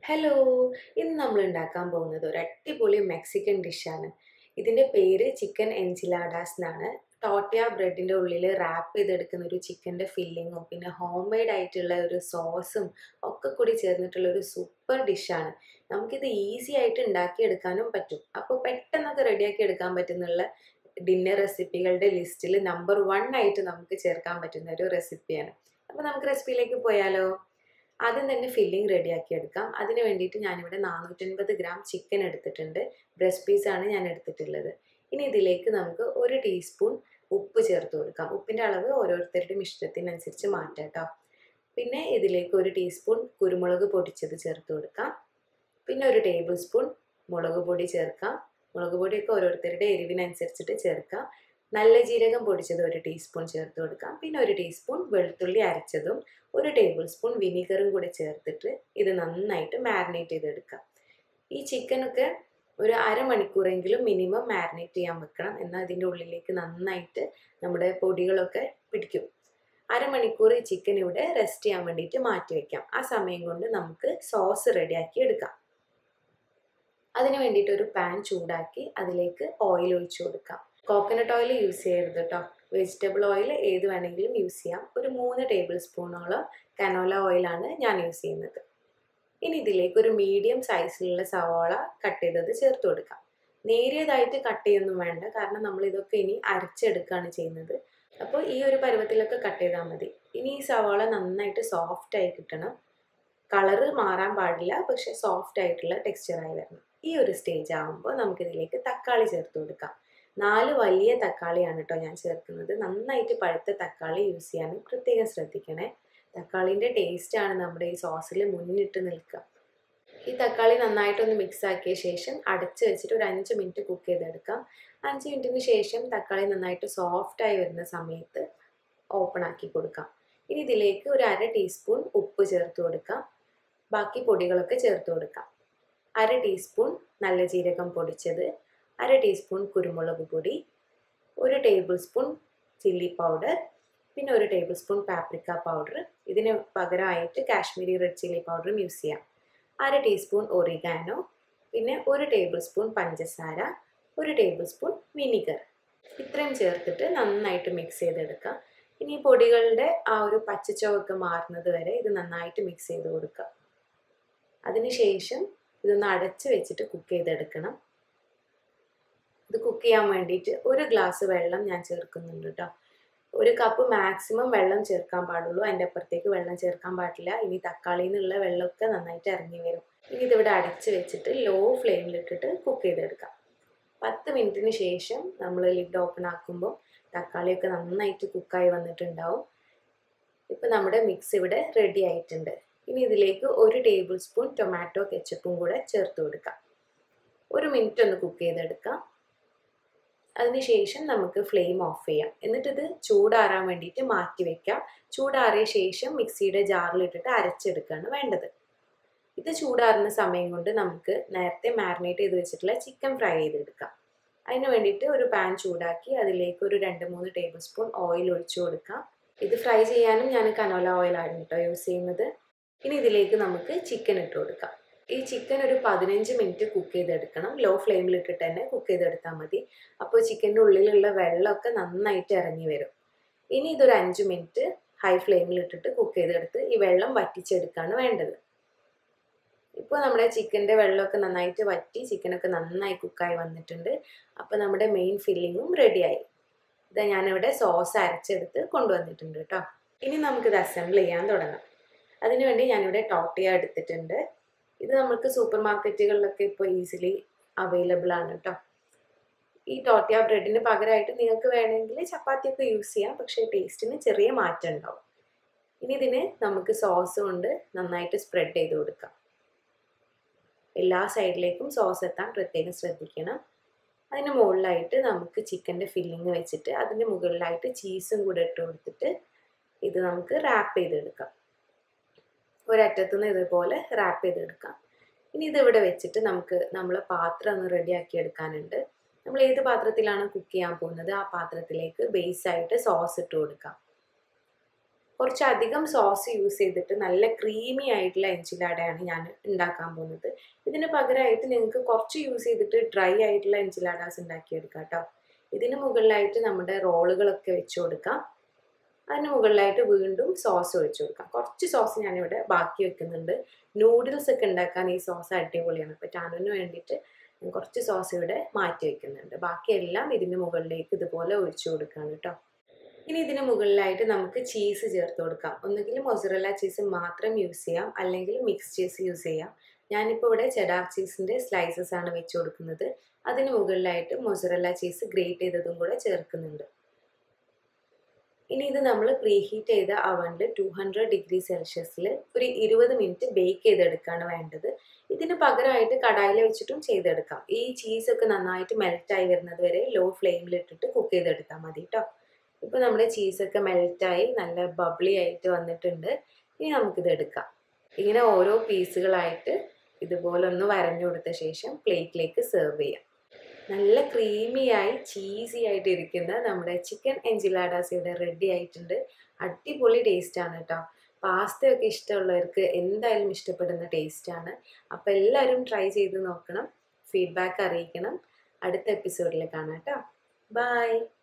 hello ഇന്ന് നമ്മൾ ഉണ്ടാക്കാൻ പോകുന്നത് ഒരു അടിപൊളി മെക്സിക്കൻ ഡിഷാണ് ഇതിൻ്റെ പേര് ചിക്കൻ എൻചിലാഡാസ് എന്നാണ് ടോട്ടിയ ബ്രെഡിൻ്റെ ഉള്ളിൽ റാപ്പ് ചെയ്തെടുക്കുന്ന ഒരു ചിക്കൻ്റെ ഫില്ലിങ്ങും പിന്നെ ഹോം മെയ്ഡ് ആയിട്ടുള്ള ഒരു സോസും ഒക്കെ കൂടി ചേർന്നിട്ടുള്ള ഒരു സൂപ്പർ ഡിഷാണ് നമുക്കിത് ഈസി ആയിട്ട് ഉണ്ടാക്കിയെടുക്കാനും പറ്റും അപ്പോൾ പെട്ടെന്നൊക്കെ റെഡിയാക്കി എടുക്കാൻ പറ്റുന്നുള്ള ഡിന്നർ റെസിപ്പികളുടെ ലിസ്റ്റിൽ നമ്പർ വൺ ആയിട്ട് നമുക്ക് ചേർക്കാൻ പറ്റുന്ന ഒരു റെസിപ്പിയാണ് അപ്പോൾ നമുക്ക് റെസിപ്പിയിലേക്ക് പോയാലോ ആദ്യം തന്നെ ഫില്ലിംഗ് റെഡിയാക്കി എടുക്കാം അതിന് വേണ്ടിയിട്ട് ഞാനിവിടെ നാനൂറ്റൻപത് ഗ്രാം ചിക്കൻ എടുത്തിട്ടുണ്ട് ബ്രസ്റ്റ് പീസാണ് ഞാൻ എടുത്തിട്ടുള്ളത് ഇനി ഇതിലേക്ക് നമുക്ക് ഒരു ടീസ്പൂൺ ഉപ്പ് ചേർത്ത് കൊടുക്കാം ഉപ്പിൻ്റെ അളവ് ഓരോരുത്തരുടെയും ഇഷ്ടത്തിനനുസരിച്ച് മാറ്റാം കേട്ടോ പിന്നെ ഇതിലേക്ക് ഒരു ടീസ്പൂൺ കുരുമുളക് പൊടിച്ചത് ചേർത്ത് കൊടുക്കാം പിന്നെ ഒരു ടേബിൾ സ്പൂൺ മുളക് പൊടി ചേർക്കാം മുളക് പൊടിയൊക്കെ ഓരോരുത്തരുടെ എരിവിനനുസരിച്ചിട്ട് ചേർക്കാം നല്ല ജീരകം പൊടിച്ചത് ഒരു ടീസ്പൂൺ ചേർത്ത് കൊടുക്കാം പിന്നെ ഒരു ടീസ്പൂൺ വെളുത്തുള്ളി അരച്ചതും ഒരു ടേബിൾ സ്പൂൺ വിനീഗറും കൂടെ ചേർത്തിട്ട് ഇത് നന്നായിട്ട് മാരിനേറ്റ് ചെയ്തെടുക്കാം ഈ ചിക്കനൊക്കെ ഒരു അരമണിക്കൂറെങ്കിലും മിനിമം മാരിനേറ്റ് ചെയ്യാൻ വെക്കണം എന്നാൽ അതിൻ്റെ ഉള്ളിലേക്ക് നന്നായിട്ട് നമ്മുടെ പൊടികളൊക്കെ പിടിക്കും അരമണിക്കൂർ ഈ ചിക്കൻ ഇവിടെ റെസ്റ്റ് ചെയ്യാൻ വേണ്ടിയിട്ട് മാറ്റി വെക്കാം ആ സമയം കൊണ്ട് നമുക്ക് സോസ് റെഡിയാക്കി എടുക്കാം അതിന് വേണ്ടിയിട്ട് ഒരു പാൻ ചൂടാക്കി അതിലേക്ക് ഓയിൽ ഒഴിച്ചു കൊടുക്കാം കോക്കനട്ട് ഓയിൽ യൂസ് ചെയ്യരുത് കേട്ടോ വെജിറ്റബിൾ ഓയിൽ ഏത് വേണമെങ്കിലും യൂസ് ചെയ്യാം ഒരു മൂന്ന് ടേബിൾ സ്പൂണോളം കനോല ഓയിലാണ് ഞാൻ യൂസ് ചെയ്യുന്നത് ഇനി ഇതിലേക്ക് ഒരു മീഡിയം സൈസിലുള്ള സവാള കട്ട് ചെയ്തത് ചേർത്ത് കൊടുക്കാം നേരിയതായിട്ട് കട്ട് ചെയ്യൊന്നും വേണ്ട കാരണം നമ്മൾ ഇതൊക്കെ ഇനി അരച്ചെടുക്കുകയാണ് ചെയ്യുന്നത് അപ്പോൾ ഈ ഒരു പരുവത്തിലൊക്കെ കട്ട് ചെയ്താൽ മതി ഇനി ഈ സവാള നന്നായിട്ട് സോഫ്റ്റ് ആയി കിട്ടണം കളറ് മാറാൻ പാടില്ല പക്ഷെ സോഫ്റ്റ് ആയിട്ടുള്ള ടെക്സ്ചറായി വരണം ഈ ഒരു സ്റ്റേജ് ആകുമ്പോൾ നമുക്കിതിലേക്ക് തക്കാളി ചേർത്ത് കൊടുക്കാം നാല് വലിയ തക്കാളിയാണ് കേട്ടോ ഞാൻ ചേർക്കുന്നത് നന്നായിട്ട് പഴുത്ത തക്കാളി യൂസ് ചെയ്യാനും പ്രത്യേകം ശ്രദ്ധിക്കണേ തക്കാളിൻ്റെ ടേസ്റ്റാണ് നമ്മുടെ ഈ സോസിൽ മുന്നിട്ട് നിൽക്കുക ഈ തക്കാളി നന്നായിട്ടൊന്ന് മിക്സ് ആക്കിയ ശേഷം അടച്ച് വെച്ചിട്ട് ഒരു അഞ്ച് മിനിറ്റ് കുക്ക് ചെയ്തെടുക്കാം അഞ്ച് മിനിറ്റിന് ശേഷം തക്കാളി നന്നായിട്ട് സോഫ്റ്റ് ആയി വരുന്ന സമയത്ത് ഓപ്പൺ ആക്കി കൊടുക്കാം ഇനി ഇതിലേക്ക് ഒരു അര ടീസ്പൂൺ ഉപ്പ് ചേർത്ത് കൊടുക്കാം ബാക്കി പൊടികളൊക്കെ ചേർത്ത് കൊടുക്കാം അര ടീസ്പൂൺ നല്ല ജീരകം പൊടിച്ചത് അര ടീസ്പൂൺ കുരുമുളക് പൊടി ഒരു ടേബിൾ സ്പൂൺ ചില്ലി പൗഡർ പിന്നെ ഒരു ടേബിൾ സ്പൂൺ പാപ്രിക്ക പൗഡർ ഇതിന് പകരമായിട്ട് കാശ്മീരി റെഡ് ചില്ലി പൗഡറും യൂസ് ചെയ്യാം അര ടീസ്പൂൺ ഒറിഗാനോ പിന്നെ ഒരു ടേബിൾ സ്പൂൺ പഞ്ചസാര ഒരു ടേബിൾ സ്പൂൺ വിനിഗർ ഇത്രയും ചേർത്തിട്ട് നന്നായിട്ട് മിക്സ് ചെയ്തെടുക്കാം ഇനി പൊടികളുടെ ആ ഒരു പച്ചച്ചവൊക്കെ മാറുന്നത് വരെ ഇത് നന്നായിട്ട് മിക്സ് ചെയ്ത് കൊടുക്കുക അതിനുശേഷം ഇതൊന്ന് അടച്ച് വെച്ചിട്ട് കുക്ക് ചെയ്തെടുക്കണം ഇത് കുക്ക് ചെയ്യാൻ വേണ്ടിയിട്ട് ഒരു ഗ്ലാസ് വെള്ളം ഞാൻ ചേർക്കുന്നുണ്ട് കേട്ടോ ഒരു കപ്പ് മാക്സിമം വെള്ളം ചേർക്കാൻ പാടുള്ളൂ അതിൻ്റെ അപ്പുറത്തേക്ക് വെള്ളം ചേർക്കാൻ പാടില്ല ഇനി തക്കാളിയിൽ നിന്നുള്ള വെള്ളമൊക്കെ നന്നായിട്ട് ഇറങ്ങി വരും ഇനി ഇതിവിടെ അടച്ച് വെച്ചിട്ട് ലോ ഫ്ലെയിമിലിട്ടിട്ട് കുക്ക് ചെയ്തെടുക്കാം പത്ത് മിനിറ്റിന് ശേഷം നമ്മൾ ലിഡ് ഓപ്പൺ ആക്കുമ്പോൾ തക്കാളിയൊക്കെ നന്നായിട്ട് കുക്കായി വന്നിട്ടുണ്ടാവും ഇപ്പം നമ്മുടെ മിക്സ് ഇവിടെ റെഡി ആയിട്ടുണ്ട് ഇനി ഇതിലേക്ക് ഒരു ടേബിൾ സ്പൂൺ ടൊമാറ്റോ കെച്ചപ്പും കൂടെ ചേർത്ത് കൊടുക്കാം ഒരു മിനിറ്റ് ഒന്ന് കുക്ക് ചെയ്തെടുക്കാം അതിനുശേഷം നമുക്ക് ഫ്ലെയിം ഓഫ് ചെയ്യാം എന്നിട്ട് ഇത് ചൂടാറാൻ വേണ്ടിയിട്ട് മാറ്റി വെക്കാം ചൂടാറിയ ശേഷം മിക്സിയുടെ ജാറിലിട്ടിട്ട് അരച്ചെടുക്കുകയാണ് വേണ്ടത് ഇത് ചൂടാറുന്ന സമയം കൊണ്ട് നമുക്ക് നേരത്തെ മാരിനേറ്റ് ചെയ്ത് വെച്ചിട്ടുള്ള ചിക്കൻ ഫ്രൈ ചെയ്തെടുക്കാം അതിന് വേണ്ടിയിട്ട് ഒരു പാൻ ചൂടാക്കി അതിലേക്ക് ഒരു രണ്ട് മൂന്ന് ടേബിൾ സ്പൂൺ ഓയിൽ ഒഴിച്ചു കൊടുക്കാം ഇത് ഫ്രൈ ചെയ്യാനും ഞാൻ കനോല ഓയിലാണ് കേട്ടോ യൂസ് ചെയ്യുന്നത് ഇനി ഇതിലേക്ക് നമുക്ക് ചിക്കൻ ഇട്ട് കൊടുക്കാം ഈ ചിക്കൻ ഒരു പതിനഞ്ച് മിനിറ്റ് കുക്ക് ചെയ്തെടുക്കണം ലോ ഫ്ലെയിമിൽ ഇട്ടിട്ട് തന്നെ കുക്ക് ചെയ്തെടുത്താൽ മതി അപ്പോൾ ചിക്കൻ്റെ ഉള്ളിലുള്ള വെള്ളമൊക്കെ നന്നായിട്ട് ഇറങ്ങി വരും ഇനി ഇതൊരു അഞ്ച് മിനിറ്റ് ഹൈ ഫ്ലെയിമിൽ ഇട്ടിട്ട് കുക്ക് ചെയ്തെടുത്ത് ഈ വെള്ളം വറ്റിച്ചെടുക്കുകയാണ് വേണ്ടത് ഇപ്പോൾ നമ്മുടെ ചിക്കൻ്റെ വെള്ളമൊക്കെ നന്നായിട്ട് വറ്റി ചിക്കനൊക്കെ നന്നായി കുക്കായി വന്നിട്ടുണ്ട് അപ്പോൾ നമ്മുടെ മെയിൻ ഫില്ലിങ്ങും റെഡിയായി ഇതാ ഞാനിവിടെ സോസ് അരച്ചെടുത്ത് കൊണ്ടുവന്നിട്ടുണ്ട് കേട്ടോ ഇനി നമുക്കിത് അസംബിൾ ചെയ്യാൻ തുടങ്ങാം അതിനുവേണ്ടി ഞാനിവിടെ ടോട്ടിയ എടുത്തിട്ടുണ്ട് ഇത് നമുക്ക് സൂപ്പർ മാർക്കറ്റുകളിലൊക്കെ ഇപ്പോൾ ഈസിലി അവൈലബിൾ ആണ് കേട്ടോ ഈ ടോട്ടിയ ബ്രെഡിന് പകരമായിട്ട് നിങ്ങൾക്ക് വേണമെങ്കിൽ ചപ്പാത്തിയൊക്കെ യൂസ് ചെയ്യാം പക്ഷേ ടേസ്റ്റിന് ചെറിയ മാറ്റം ഉണ്ടാവും ഇനി ഇതിന് നമുക്ക് സോസ് കൊണ്ട് നന്നായിട്ട് സ്പ്രെഡ് ചെയ്ത് കൊടുക്കാം എല്ലാ സൈഡിലേക്കും സോസ് എത്താൻ പ്രത്യേകം ശ്രദ്ധിക്കണം അതിന് മുകളിലായിട്ട് നമുക്ക് ചിക്കൻ്റെ ഫില്ലിങ് വെച്ചിട്ട് അതിൻ്റെ മുകളിലായിട്ട് ചീസും കൂടെ ഇട്ട് കൊടുത്തിട്ട് ഇത് നമുക്ക് റാപ്പ് ചെയ്തെടുക്കാം ഒരറ്റത്തു നിന്ന് ഇതുപോലെ റാപ്പ് ചെയ്തെടുക്കാം ഇനി ഇതിവിടെ വെച്ചിട്ട് നമുക്ക് നമ്മൾ പാത്രം ഒന്ന് റെഡിയാക്കി എടുക്കാനുണ്ട് നമ്മൾ ഏത് പാത്രത്തിലാണ് കുക്ക് ചെയ്യാൻ പോകുന്നത് ആ പാത്രത്തിലേക്ക് ബേസ് ആയിട്ട് സോസ് ഇട്ട് കൊടുക്കാം കുറച്ചധികം സോസ് യൂസ് ചെയ്തിട്ട് നല്ല ക്രീമി ആയിട്ടുള്ള എൻചിലാഡയാണ് ഞാൻ ഉണ്ടാക്കാൻ പോകുന്നത് ഇതിന് പകരമായിട്ട് നിങ്ങൾക്ക് കുറച്ച് യൂസ് ചെയ്തിട്ട് ഡ്രൈ ആയിട്ടുള്ള എൻചിലാഡാസ് ഉണ്ടാക്കിയെടുക്കാം കേട്ടോ ഇതിന് മുകളിലായിട്ട് നമ്മുടെ റോളുകളൊക്കെ വെച്ച് കൊടുക്കാം അതിന് മുകളിലായിട്ട് വീണ്ടും സോസ് ഒഴിച്ചു കൊടുക്കാം കുറച്ച് സോസ് ഞാനിവിടെ ബാക്കി വെക്കുന്നുണ്ട് നൂഡിൽസ് ഒക്കെ ഉണ്ടാക്കാൻ ഈ സോസ് അടിപൊളിയാണ് അപ്പോൾ ടാനുവിന് വേണ്ടിയിട്ട് ഞാൻ കുറച്ച് സോസ് ഇവിടെ മാറ്റി വെക്കുന്നുണ്ട് ബാക്കിയെല്ലാം ഇതിന് മുകളിലേക്ക് ഇതുപോലെ ഒഴിച്ചു കൊടുക്കുകയാണ് കേട്ടോ ഇനി ഇതിന് മുകളിലായിട്ട് നമുക്ക് ചീസ് ചേർത്ത് കൊടുക്കാം ഒന്നുകിൽ മൊസറല്ല ചീസ് മാത്രം യൂസ് ചെയ്യാം അല്ലെങ്കിൽ മിക്സ് ചീസ് യൂസ് ചെയ്യാം ഞാനിപ്പോൾ ഇവിടെ ചെഡാർ ചീസിൻ്റെ സ്ലൈസസ് ആണ് വെച്ച് കൊടുക്കുന്നത് അതിന് മുകളിലായിട്ട് മൊസറല്ല ചീസ് ഗ്രേറ്റ് ചെയ്തതും കൂടെ ചേർക്കുന്നുണ്ട് ഇനി ഇത് നമ്മൾ പ്രീഹീറ്റ് ചെയ്ത അവനിൽ ടു ഹൺഡ്രഡ് ഡിഗ്രി സെൽഷ്യസിൽ ഒരു ഇരുപത് മിനിറ്റ് ബേക്ക് ചെയ്തെടുക്കുകയാണ് വേണ്ടത് ഇതിന് പകരമായിട്ട് കടായിൽ വെച്ചിട്ടും ചെയ്തെടുക്കാം ഈ ചീസൊക്കെ നന്നായിട്ട് മെൽറ്റായി വരുന്നത് വരെ ലോ ഫ്ലെയിമിൽ ഇട്ടിട്ട് കുക്ക് ചെയ്തെടുത്താൽ മതി കേട്ടോ ഇപ്പോൾ നമ്മുടെ ചീസൊക്കെ മെൽറ്റായി നല്ല ബബ്ലി ആയിട്ട് വന്നിട്ടുണ്ട് ഇനി നമുക്കിത് എടുക്കാം ഇങ്ങനെ ഓരോ പീസുകളായിട്ട് ഇതുപോലെ ഒന്ന് വരഞ്ഞു കൊടുത്ത ശേഷം പ്ലേറ്റിലേക്ക് സെർവ് ചെയ്യാം നല്ല ക്രീമിയായി ചീസി ആയിട്ട് ഇരിക്കുന്ന നമ്മുടെ ചിക്കൻ എൻജിലാഡാസ് ഇവിടെ റെഡി ആയിട്ടുണ്ട് അടിപൊളി ടേസ്റ്റാണ് കേട്ടോ പാസ്തയൊക്കെ ഇഷ്ടമുള്ളവർക്ക് എന്തായാലും ഇഷ്ടപ്പെടുന്ന ടേസ്റ്റാണ് അപ്പോൾ എല്ലാവരും ട്രൈ ചെയ്ത് നോക്കണം ഫീഡ്ബാക്ക് അറിയിക്കണം അടുത്ത എപ്പിസോഡിൽ കാണാം കേട്ടോ ബൈ